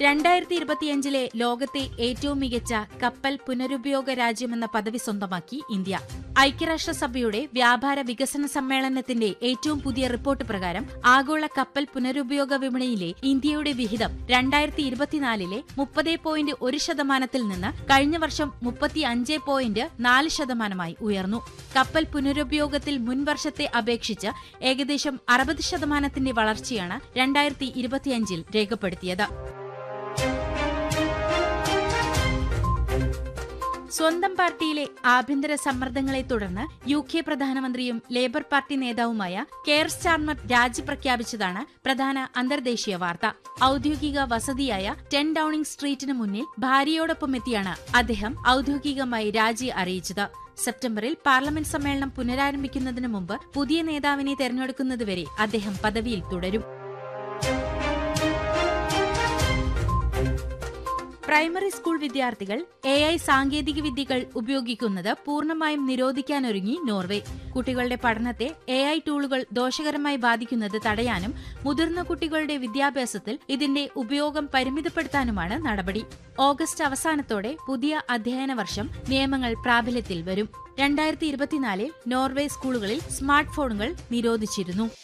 രണ്ടായിരത്തി ഇരുപത്തിയഞ്ചിലെ ലോകത്തെ ഏറ്റവും മികച്ച കപ്പൽ പുനരുപയോഗ രാജ്യമെന്ന പദവി സ്വന്തമാക്കി ഇന്ത്യ ഐക്യരാഷ്ട്രസഭയുടെ വ്യാപാര വികസന സമ്മേളനത്തിന്റെ ഏറ്റവും പുതിയ റിപ്പോർട്ട് പ്രകാരം ആഗോള കപ്പൽ പുനരുപയോഗ വിപണിയിലെ ഇന്ത്യയുടെ വിഹിതം രണ്ടായിരത്തി ഇരുപത്തിനാലിലെ മുപ്പത് പോയിന്റ് ഒരു ശതമാനത്തിൽ നിന്ന് കഴിഞ്ഞ വർഷം മുപ്പത്തി അഞ്ച് പോയിന്റ് നാല് ശതമാനമായി ഉയർന്നു കപ്പൽ പുനരുപയോഗത്തിൽ മുൻവർഷത്തെ അപേക്ഷിച്ച് ഏകദേശം അറുപത് ശതമാനത്തിന്റെ വളർച്ചയാണ് രണ്ടായിരത്തി ഇരുപത്തിയഞ്ചിൽ രേഖപ്പെടുത്തിയത് സ്വന്തം പാർട്ടിയിലെ ആഭ്യന്തര സമ്മർദ്ദങ്ങളെ തുടർന്ന് യു കെ പ്രധാനമന്ത്രിയും ലേബർ പാർട്ടി നേതാവുമായ കെയർ സ്റ്റാർമർ രാജി പ്രഖ്യാപിച്ചതാണ് പ്രധാന അന്തർദേശീയ വാർത്ത ഔദ്യോഗിക വസതിയായ ടെൻ ഡൌണിംഗ് സ്ട്രീറ്റിന് മുന്നിൽ ഭാര്യയോടൊപ്പം എത്തിയാണ് അദ്ദേഹം ഔദ്യോഗികമായി രാജി അറിയിച്ചത് സെപ്റ്റംബറിൽ പാർലമെന്റ് സമ്മേളനം പുനരാരംഭിക്കുന്നതിന് മുമ്പ് പുതിയ നേതാവിനെ തെരഞ്ഞെടുക്കുന്നതുവരെ അദ്ദേഹം പദവിയിൽ തുടരും പ്രൈമറി സ്കൂൾ വിദ്യാർത്ഥികൾ എ ഐ സാങ്കേതിക വിദ്യകൾ ഉപയോഗിക്കുന്നത് പൂർണ്ണമായും നിരോധിക്കാനൊരുങ്ങി നോർവേ കുട്ടികളുടെ പഠനത്തെ എ ഐ ടൂളുകൾ ദോഷകരമായി ബാധിക്കുന്നത് തടയാനും മുതിർന്ന കുട്ടികളുടെ വിദ്യാഭ്യാസത്തിൽ ഇതിന്റെ ഉപയോഗം പരിമിതപ്പെടുത്താനുമാണ് നടപടി ഓഗസ്റ്റ് അവസാനത്തോടെ പുതിയ അധ്യയന വർഷം നിയമങ്ങൾ പ്രാബല്യത്തിൽ വരും രണ്ടായിരത്തി ഇരുപത്തിനാലിൽ നോർവേ സ്കൂളുകളിൽ സ്മാർട്ട് ഫോണുകൾ നിരോധിച്ചിരുന്നു